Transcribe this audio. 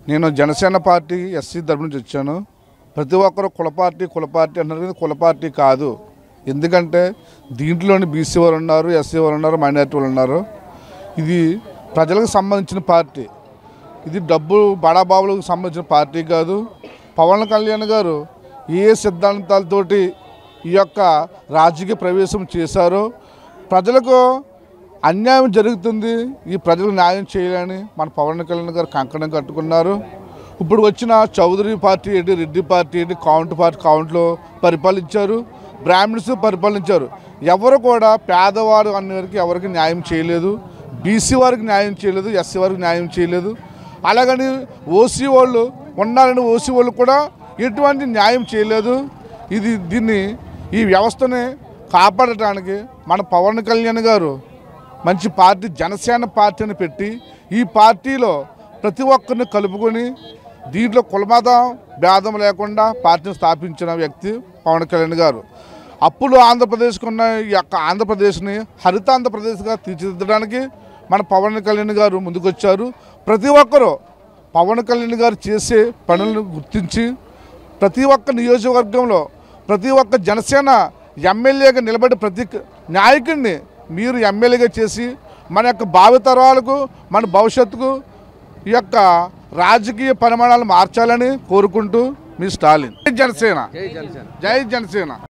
నేను Janasena party SC తరపు నుంచి వచ్చాను ప్రతి ఒక్కరు కుల పార్టీ కుల పార్టీ అంటారు కానీ కుల పార్టీ కాదు ఎందుకంటే దీంట్లోని బీసీ వారు ఉన్నారు ఎస్సీ వారు ఉన్నారు మైనారిటీ వాళ్ళు ఉన్నారు ఇది ప్రజలకు సంబంధించిన పార్టీ ఇది డబ్బు బడాబాబులకు సంబంధించిన పార్టీ కాదు పవన్ కళ్యాణ్ గారు ఏ సిద్ధాంతాలతోటి ఈ యొక్క రాజకీయ ప్రవేశం చేశారో ప్రజలకు అన్యాయం జరుగుతుంది ఈ ప్రజలకు న్యాయం చేయాలని మన పవన్ కళ్యాణ్ గారు కంకణం కట్టుకున్నారు ఇప్పుడు వచ్చిన చౌదరి పార్టీ ఏంటి రెడ్డి పార్టీ ఏంటి కౌంట్ పార్టీ కౌంట్లో పరిపాలించారు బ్రాహ్మిన్స్ పరిపాలించారు ఎవరు కూడా పేదవాడు అనేవారికి ఎవరికి న్యాయం చేయలేదు బీసీ వారికి న్యాయం చేయలేదు ఎస్సీ వారికి న్యాయం చేయలేదు అలాగని ఓసీ వాళ్ళు ఉన్నారని ఓసీ వాళ్ళు కూడా ఎటువంటి న్యాయం చేయలేదు ఇది దీన్ని ఈ వ్యవస్థని కాపాడటానికి మన పవన్ కళ్యాణ్ గారు మంచి పార్టీ జనసేన పార్టీని పెట్టి ఈ పార్టీలో ప్రతి ఒక్కరిని కలుపుకొని దీంట్లో కులమతం భేదం లేకుండా పార్టీని స్థాపించిన వ్యక్తి పవన్ కళ్యాణ్ గారు అప్పుడు ఆంధ్రప్రదేశ్కు ఉన్న ఈ యొక్క ఆంధ్రప్రదేశ్ని హరిత ఆంధ్రప్రదేశ్గా తీర్చిదిద్దడానికి మన పవన్ కళ్యాణ్ గారు ముందుకొచ్చారు ప్రతి ఒక్కరూ పవన్ కళ్యాణ్ గారు చేసే పనులను గుర్తించి ప్రతి ఒక్క నియోజకవర్గంలో ప్రతి ఒక్క జనసేన ఎమ్మెల్యేగా నిలబడి ప్రతి నాయకుడిని మీరు ఎమ్మెల్యేగా చేసి మన యొక్క భావితరాలకు మన భవిష్యత్తుకు ఈ యొక్క రాజకీయ పరిమాణాలు మార్చాలని కోరుకుంటూ మీ స్టాలిన్ జై జనసేన జై జనసేన జై జనసేన